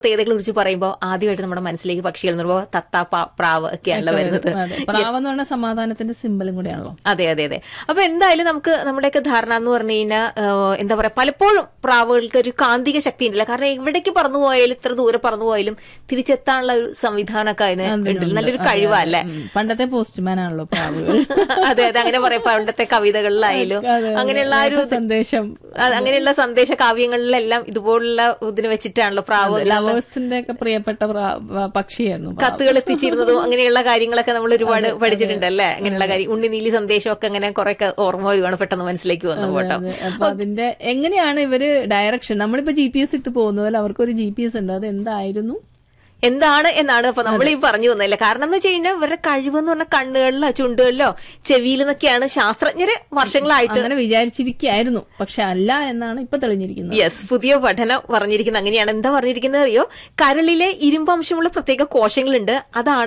പ്രത്യേകതകളെ കുറിച്ച് പറയുമ്പോൾ ആദ്യമായിട്ട് നമ്മുടെ മനസ്സിലേക്ക് പക്ഷികൾ എന്ന് പറയുമ്പോൾ തത്ത പ- പ്രാവ് ഒക്കെയാണല്ലോ വരുന്നത് അതെ പ്രാവെന്ന് പറഞ്ഞ സമാധാനത്തിന്റെ സിമ്പലും കൂടെയാണല്ലോ അതെ അതെ അതെ അപ്പൊ എന്തായാലും നമുക്ക് നമ്മുടെയൊക്കെ ധാരണ എന്ന് പറഞ്ഞു കഴിഞ്ഞാൽ എന്താ പറയാ പലപ്പോഴും പ്രാവുകൾക്ക് ഒരു കാന്തിക ശക്തി ഉണ്ടല്ല കാരണം എവിടേക്ക് പറന്നു പോയാലും ഇത്ര ദൂരെ പറന്നു പോയാലും തിരിച്ചെത്താനുള്ള ഒരു സംവിധാനമൊക്കെ അതിന് ഉണ്ട് നല്ലൊരു കഴിവല്ലേ ഉം. പണ്ടത്തെ പോസ്റ്റ്മാൻ ആണല്ലോ പ്രാവുകൾ അതെ അതെ അങ്ങനെ പറയാം പണ്ടത്തെ കവിതകളിലായാലും അതെ, അതെ. അങ്ങനെയുള്ള ആ ഒരു സന്ദേശം അത് അങ്ങനെയുള്ള സന്ദേശ കാവ്യങ്ങളിലെല്ലാം ഇതുപോലുള്ള ഇതിന് വെച്ചിട്ടാണല്ലോ പ്രാവ് ലവേഴ്സിന്റെ ഒക്കെ പ്രിയപ്പെട്ട പ്രാ- വ- പക്ഷിയായിരുന്നു പ്രാവ്. കത്തുകൾ എത്തിച്ചിരുന്നതും അങ്ങനെയുള്ള കാര്യങ്ങളൊക്കെ നമ്മൾ ഒരുപാട് പഠിച്ചിട്ടുണ്ടല്ലേ അങ്ങനെയുള്ള കാര്യം ഉണ്ണിനീലി സന്ദേശമൊക്കെ അങ്ങനെ കുറെ ഓർമ്മ വരുവാണ് പെട്ടെന്ന് മനസ്സിലേക്ക് വന്നു കേട്ടോ അതെ. അപ്പൊ അതിന്റെ എങ്ങനെയാണ് ഇവര് ഡയറക്ഷൻ നമ്മളിപ്പോ ജി പി എസ് ഇട്ട് പോകുന്ന പോലെ അവർക്കൊരു ജി പി എസ് ഉണ്ട് അത് എന്തായിരുന്നു എന്താണ് എന്നാണ് അപ്പൊ നമ്മൾ ഈ പറഞ്ഞു വന്നല്ലേ കാരണം എന്ന് വെച്ച് കഴിഞ്ഞാൽ ഇവരുടെ കഴിവ് എന്ന് പറഞ്ഞാൽ കണ്ണുകളിലോ ചുണ്ടുകളിലോ ചെവിയിലെന്നൊക്കെയാണ് ശാസ്ത്രജ്ഞര് വർഷങ്ങളായിട്ട് അങ്ങനെ വിചാരിച്ചിരിക്കായിരുന്നു പക്ഷെ അല്ല എന്നാണ് ഇപ്പൊ തെളിഞ്ഞിരിക്കുന്നത് യെസ് പുതിയ പഠനം പറഞ്ഞിരിക്കുന്നത് അങ്ങനെയാണ് എന്താ പറഞ്ഞിരിക്കുന്നത് അറിയോ കരളിലെ ഇരുമ്പംശമുള്ള പ്രത്യേക കോശങ്ങളുണ്ട് അതാണ്